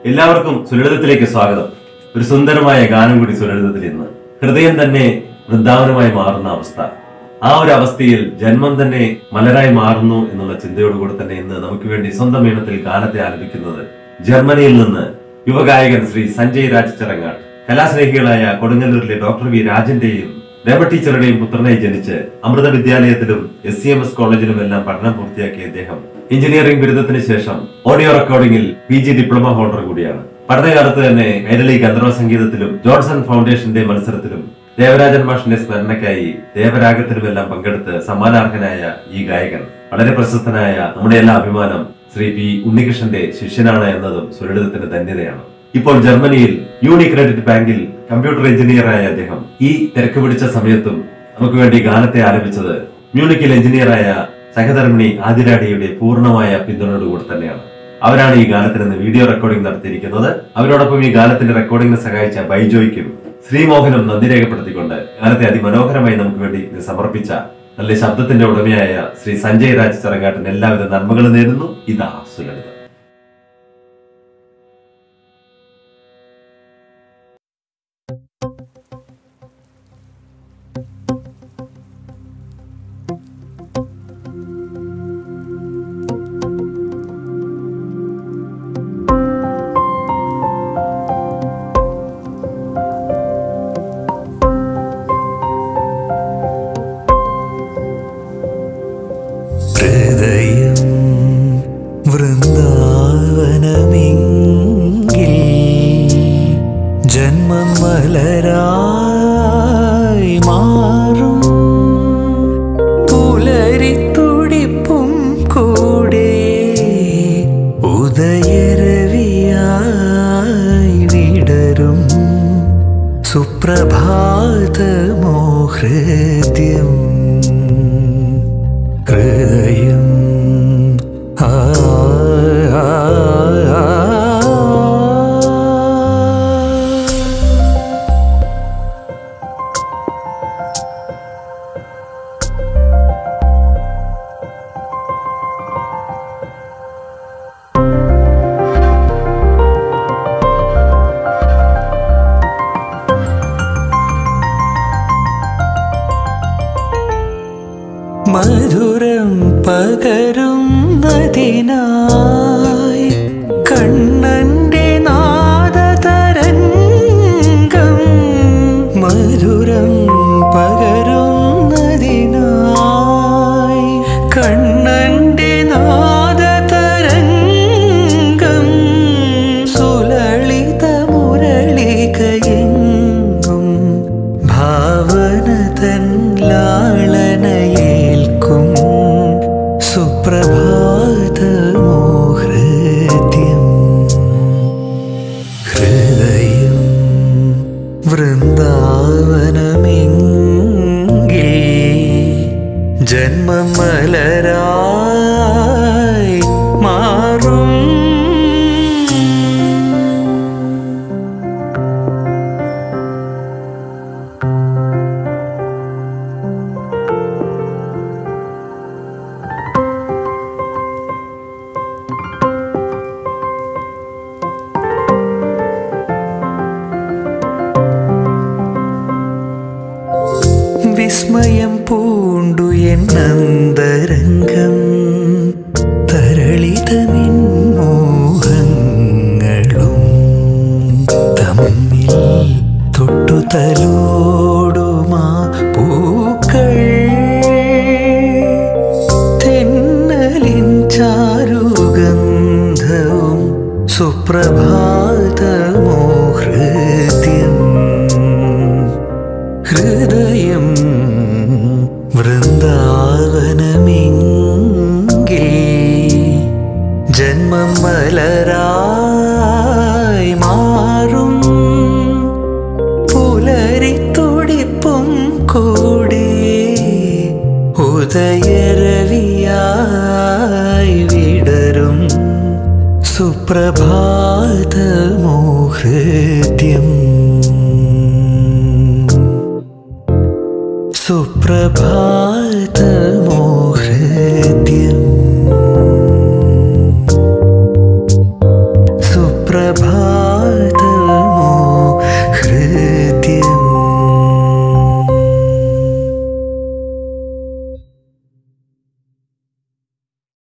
എല്ലാവർക്കും സുലളിതത്തിലേക്ക് സ്വാഗതം ഒരു സുന്ദരമായ ഗാനം കൂടി സുലളിതത്തിൽ ഇന്ന് ഹൃദയം തന്നെ വൃന്ദാവനമായി മാറുന്ന അവസ്ഥ ആ ഒരു അവസ്ഥയിൽ ജന്മം തന്നെ മലരായി മാറുന്നു എന്നുള്ള ചിന്തയോടുകൂടി തന്നെ ഇന്ന് നമുക്ക് വേണ്ടി സ്വന്തം ഈണത്തിൽ ഗാനത്തെ ആലപിക്കുന്നത് ജർമ്മനിയിൽ നിന്ന് യുവഗായകൻ ശ്രീ സഞ്ജയ് രാജ് ചരങ്ങാട് കലാസ്നേഹികളായ കൊടുങ്ങല്ലൂരിലെ ഡോക്ടർ വി രാജന്റെയും രമ ടീച്ചറുടെയും പുത്രനായി ജനിച്ച് അമൃത വിദ്യാലയത്തിലും എസ് സി എം എസ് കോളേജിലും എല്ലാം പഠനം പൂർത്തിയാക്കിയ ഇദ്ദേഹം എഞ്ചിനീയറിംഗ് ബിരുദത്തിന് ശേഷം ഓഡിയോ റെക്കോർഡിംഗിൽ പി ജി ഡിപ്ലോമ ഹോൾഡർ കൂടിയാണ് പഠനകാലത്ത് തന്നെ കൈരളി ഗന്ധർവ സംഗീതത്തിലും ജോൺസൺ ഫൗണ്ടേഷന്റെ മത്സരത്തിലും ദേവരാജൻ മാഷിന്റെ സ്മരണയ്ക്കായി ദേവരാഗത്തിലുമെല്ലാം പങ്കെടുത്ത് സമ്മാനാർഹനായ ഈ ഗായകൻ വളരെ പ്രശസ്തനായ നമ്മുടെ എല്ലാ അഭിമാനം ശ്രീ പി ഉണ്ണികൃഷ്ണന്റെ ശിഷ്യനാണ് എന്നതും സുരളിതത്തിന്റെ ധന്യതയാണ് ഇപ്പോൾ ജർമ്മനിയിൽ യൂണി ക്രെഡിറ്റ് ബാങ്കിൽ കമ്പ്യൂട്ടർ എഞ്ചിനീയറായ അദ്ദേഹം ഈ തിരക്ക് പിടിച്ച സമയത്തും നമുക്ക് വേണ്ടി ഗാനത്തെ ആലപിച്ചത് മ്യൂണിക്കിൽ എഞ്ചിനീയറായ സഹധർമ്മിണി ആതിരാടിയുടെ പൂർണ്ണമായ പിന്തുണയോടുകൂടി തന്നെയാണ് അവരാണ് ഈ ഗാനത്തിന് ഇന്ന് വീഡിയോ റെക്കോർഡിംഗ് നടത്തിയിരിക്കുന്നത് അവരോടൊപ്പം ഈ ഗാനത്തിന്റെ റെക്കോർഡിംഗിന് സഹായിച്ച ബൈജോയ്ക്കും ശ്രീമോഹനും നന്ദി രേഖപ്പെടുത്തിക്കൊണ്ട് ഗാനത്തെ അതിമനോഹരമായി നമുക്ക് വേണ്ടി ഇത് സമർപ്പിച്ച നല്ല ശബ്ദത്തിന്റെ ഉടമയായ ശ്രീ സഞ്ജയ് രാജ് ചറങ്ങാട്ടിന് എല്ലാവിധ നന്മകളും നേരുന്നു ഇതാ സുലളിതം ഹൃദയം വൃന്ദാവനമെങ്കിൽ ജന്മം മലരായി മാറും പുലരിത്തുടിപ്പും കൂടെ ഉദയരവിയായി വിടരും സുപ്രഭാതമോ ഹൃദ്യം ഹൃദയം ആ, ആ, ആ, ആ. മധുരം പകരുന്നതിനായി കണ്ണന്റെ നാദതരംഗം മധുരം പകരുന്നതിനായി കണ്ണന്റെ നാദതരംഗം സുലളിത മുരളികയെങ്ങും ഭാവന തൻ ലാളനയേൽക്കും സുപ്രഭാതമോ ഹൃദ്യം ഹൃദയം വൃന്ദാവനമെങ്കിൽ ജന്മം മലരായി മാറും വിസ്മയം പൂണ്ടു എന്നന്തരംഗം തരളിതമിൻ മോഹങ്ങളും തമ്മിൽ തൊട്ടു തലോടുമാ പൂക്കൾ തെന്നലിൻ ചാരുഗന്ധവും സുപ്രഭാതമോ ഹൃദ്യം ഹൃദയം വൃന്ദാവനമെങ്കിൽ ജന്മം മലരായി മാറും പുലരിത്തുടിപ്പും കൂടെ ഉദയരവിയായി വിടരും സുപ്രഭാ